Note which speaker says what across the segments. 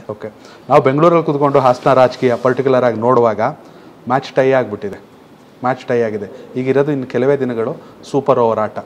Speaker 1: Okay ನಾವು ಬೆಂಗಳೂರಲ್ಲಿ ಕೂತ್ಕೊಂಡು ಹಾಸನ ರಾಜಕೀಯ ಪರ್ಟಿಕ್ಯುಲರ್ ಆಗಿ ನೋಡುವಾಗ ಮ್ಯಾಚ್ ಟೈ ಆಗಿಬಿಟ್ಟಿದೆ ಮ್ಯಾಚ್ ಟೈ ಆಗಿದೆ ಈಗಿರೋದು ಇನ್ನು ಕೆಲವೇ ದಿನಗಳು ಸೂಪರ್ ಓವರ್ ಆಟ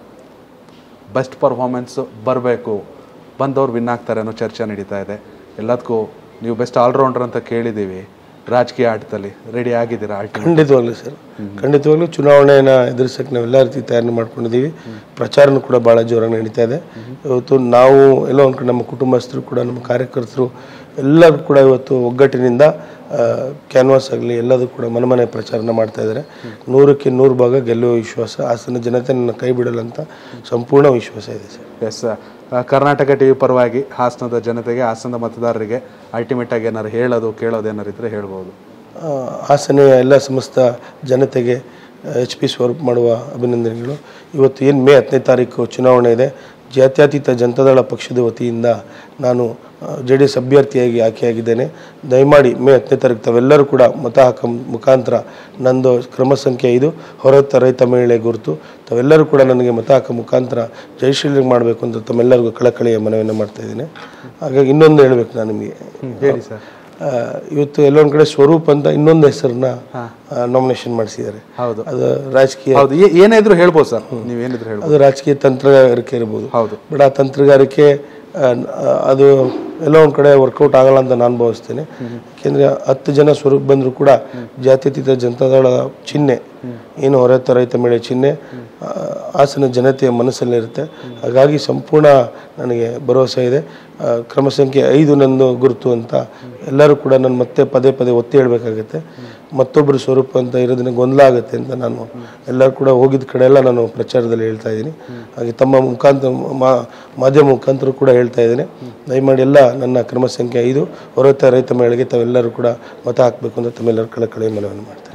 Speaker 1: ಬೆಸ್ಟ್ ಪರ್ಫಾರ್ಮೆನ್ಸ್ ಬರಬೇಕು ಬಂದವ್ರು ವಿನ್ ಆಗ್ತಾರೆ ಅನ್ನೋ ಚರ್ಚೆ ನಡೀತಾ ಇದೆ ಎಲ್ಲದಕ್ಕೂ ನೀವು ಬೆಸ್ಟ್ ಆಲ್ರೌಂಡರ್ ಅಂತ ಕೇಳಿದ್ದೀವಿ ರಾಜಕೀಯ ಆಟದಲ್ಲಿ ರೆಡಿ ಆಗಿದ್ದೀರಾ ಆಲ್ಟಿ
Speaker 2: ಖಂಡಿತವಾಗ್ಲೂ ಸರ್ ಖಂಡಿತವಾಗ್ಲೂ ಚುನಾವಣೆಯನ್ನು ಎದುರಿಸಕ್ಕೆ ನಾವೆಲ್ಲ ರೀತಿ ತಯಾರಿ ಮಾಡ್ಕೊಂಡಿದ್ದೀವಿ ಪ್ರಚಾರನೂ ಕೂಡ ಭಾಳ ಜೋರಾಗಿ ನಡೀತಾ ಇದೆ ಇವತ್ತು ನಾವು ಎಲ್ಲೋ ಒಂದು ಕಡೆ ನಮ್ಮ ಕುಟುಂಬಸ್ಥರು ಕೂಡ ನಮ್ಮ ಕಾರ್ಯಕರ್ತರು ಎಲ್ಲರೂ ಕೂಡ ಇವತ್ತು ಒಗ್ಗಟ್ಟಿನಿಂದ ಕ್ಯಾನ್ವಾಸ್ ಆಗಲಿ ಎಲ್ಲದೂ ಕೂಡ ಮನೆ ಮನೆ ಪ್ರಚಾರನ ಮಾಡ್ತಾ ಇದ್ದಾರೆ ನೂರಕ್ಕೆ ನೂರು ಭಾಗ ಗೆಲ್ಲುವ ವಿಶ್ವಾಸ ಹಾಸನ ಜನತೆ ನನ್ನ ಕೈ ಬಿಡಲ್ಲ ಅಂತ ಸಂಪೂರ್ಣ ವಿಶ್ವಾಸ ಇದೆ sir
Speaker 1: S Karnataka T V ಪರವಾಗಿ ಹಾಸನದ ಜನತೆಗೆ ಹಾಸನದ ಮತದಾರರಿಗೆ ಅಲ್ಟಿಮೇಟ್ ಆಗಿ ಏನಾರು ಹೇಳೋದು ಕೇಳೋದು ಏನಾರು ಇದ್ರೆ ಹೇಳ್ಬೋದು
Speaker 2: ಆ, ಹಾಸನೆಯ ಎಲ್ಲ ಸಮಸ್ತ ಜನತೆಗೆ ಎಚ್ ಪಿ ಸ್ವರೂಪ್ ಮಾಡುವ ಅಭಿನಂದನೆಗಳು ಇವತ್ತು ಏನು ಮೇ ಹತ್ತನೇ ತಾರೀಕು ಚುನಾವಣೆ ಇದೆ ಜಾತ್ಯತೀತ ಜನತಾದಳ ಪಕ್ಷದ ವತಿಯಿಂದ ನಾನು ಜೆ ಡಿ ಎಸ್ ಅಭ್ಯರ್ಥಿಯಾಗಿ ಆಯ್ಕೆಯಾಗಿದ್ದೇನೆ ದಯಮಾಡಿ ಮೇ ಹತ್ತನೇ ತಾರೀಕು ತಾವೆಲ್ಲರೂ ಕೂಡ ಮತ ಹಾಕ ಮುಖಾಂತರ ನಂದು ಕ್ರಮ ಸಂಖ್ಯೆ ಐದು ಹೊರತ ರೈತ ಮಹಿಳೆ ಗುರುತು ತಾವೆಲ್ಲರೂ ಕೂಡ ನನಗೆ ಮತ ಹಾಕೋ ಮುಖಾಂತರ ಜಯಶೀಲ ಮಾಡಬೇಕು ಅಂತ ತಮ್ಮೆಲ್ಲರಿಗೂ ಕಳಕಳಿಯ ಮನವಿಯನ್ನು ಮಾಡ್ತಾ ಇದ್ದೀನಿ ಹಾಗಾಗಿ ಇನ್ನೊಂದು ಹೇಳಬೇಕು ನಾನು ನಿಮಗೆ
Speaker 1: ಹೇಳಿ ಸರ್
Speaker 2: ಆ, ಇವತ್ತು ಎಲ್ಲೊಂದ್ ಕಡೆ ಸ್ವರೂಪ್ ಅಂತ ಇನ್ನೊಂದು ಹೆಸರನ್ನ ನಾಮಿನೇಷನ್ ಮಾಡಿಸಿದ್ದಾರೆ
Speaker 1: ಹೌದು
Speaker 2: ಅದು ರಾಜಕೀಯ
Speaker 1: ಹೌದು ಏ- ಏನೇ ಇದ್ರು ಹೇಳ್ಬೋದು ಸರ್ ನೀವೇನಿದ್ರು ಹೇಳ್ಬೋದು
Speaker 2: ಅದು ರಾಜಕೀಯ ತಂತ್ರಗಾರಿಕೆ ಇರ್ಬೋದು
Speaker 1: ಹೌದು
Speaker 2: ಬಟ್ ಆ ತಂತ್ರಗಾರಿಕೆ ಆ, ನ- ಅದು ಎಲ್ಲೋ ಒಂದು ಕಡೆ ವರ್ಕೌಟ್ ಆಗಲ್ಲ ಅಂತ ನಾನು ಭಾವಿಸ್ತೇನೆ ಯಾಕೆಂದ್ರೆ ಹತ್ತು ಜನ ಸ್ವರೂಪ್ ಬಂದರೂ ಕೂಡ ಜಾತ್ಯತೀತ ಜನತಾದಳ ಚಿಹ್ನೆ ಏನು ಹೊರತ ರೈತ ಮೇಳೆ ಚಿಹ್ನೆ ಆ, ಹಾಸನ ಜನತೆಯ ಮನಸ್ಸಲ್ಲಿರುತ್ತೆ ಹಾಗಾಗಿ ಸಂಪೂರ್ಣ ನನಗೆ ಭರವಸೆ ಇದೆ ಆ, ಕ್ರಮ ಸಂಖ್ಯೆ ಐದು ನಂದು ಗುರುತು ಅಂತ ಎಲ್ಲರೂ ಕೂಡ ನಾನು ಮತ್ತೆ ಪದೇ ಪದೇ ಒತ್ತಿ ಹೇಳಬೇಕಾಗುತ್ತೆ ಮತ್ತೊಬ್ಬರು ಸ್ವರೂಪ ಅಂತ ಇರೋದನ್ನ ಗೊಂದಲ ಆಗುತ್ತೆ ಅಂತ ನಾನು ಎಲ್ಲರೂ ಕೂಡ ಹೋಗಿದ್ದ ಕಡೆ ಎಲ್ಲ ನಾನು ಪ್ರಚಾರದಲ್ಲಿ ಹೇಳ್ತಾ ಇದ್ದೀನಿ ಹಾಗೆ ತಮ್ಮ ಮುಖಾಂತರ ಮಾ- ಮಾಧ್ಯಮ ಮುಖಾಂತರ ಕೂಡ ಹೇಳ್ತಾ ಇದ್ದೇನೆ ದಯಮಾಡಿ ಎಲ್ಲ ನನ್ನ ಕ್ರಮ ಸಂಖ್ಯೆ ಐದು ಹೊರತ ರೈತ ಮಹಿಳೆಗೆ ತಾವೆಲ್ಲರೂ ಕೂಡ ಮತ ಹಾಕಬೇಕು ಅಂತ ತಮ್ಮೆಲ್ಲರೂ ಕಳಕಳಿ ಮನವಿಯನ್ನು ಮಾಡ್ತಾ ಇದ್ದೀನಿ.